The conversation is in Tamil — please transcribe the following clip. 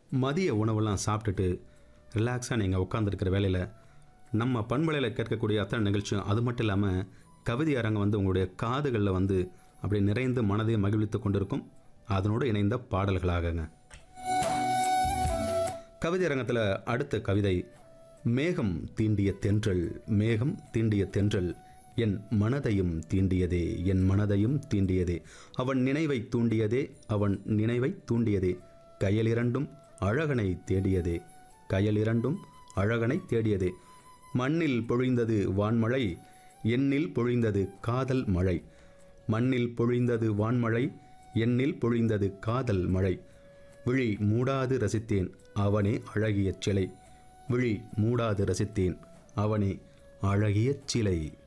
மதிய உணவெல்லாம் சாப்பிட்டுட்டு ரிலாக்ஸாக நீங்கள் உட்காந்துருக்கிற வேலையில் நம்ம பண்பலையில் கேட்கக்கூடிய அத்தனை நிகழ்ச்சியும் அது மட்டும் இல்லாமல் கவிதை அரங்கம் வந்து உங்களுடைய காதுகளில் வந்து அப்படி நிறைந்து மனதை மகிழ்வித்து கொண்டிருக்கும் அதனோடு இணைந்த பாடல்களாகங்க கவிதை அரங்கத்தில் அடுத்த கவிதை மேகம் தீண்டிய தென்றல் மேகம் தீண்டிய தென்றல் என் மனதையும் தீண்டியதே என் மனதையும் தீண்டியதே அவன் நினைவை தூண்டியதே அவன் நினைவை தூண்டியதே கயலிரண்டும் அழகனை தேடியதே கயலிரண்டும் அழகனை தேடியதே மண்ணில் பொழிந்தது வான்மழை எண்ணில் பொழிந்தது காதல் மழை மண்ணில் பொழிந்தது வான்மழை எண்ணில் பொழிந்தது காதல் மழை விழி மூடாது ரசித்தேன் அவனே அழகிய சிலை விழி மூடாது ரசித்தேன் அவனே அழகிய சிலை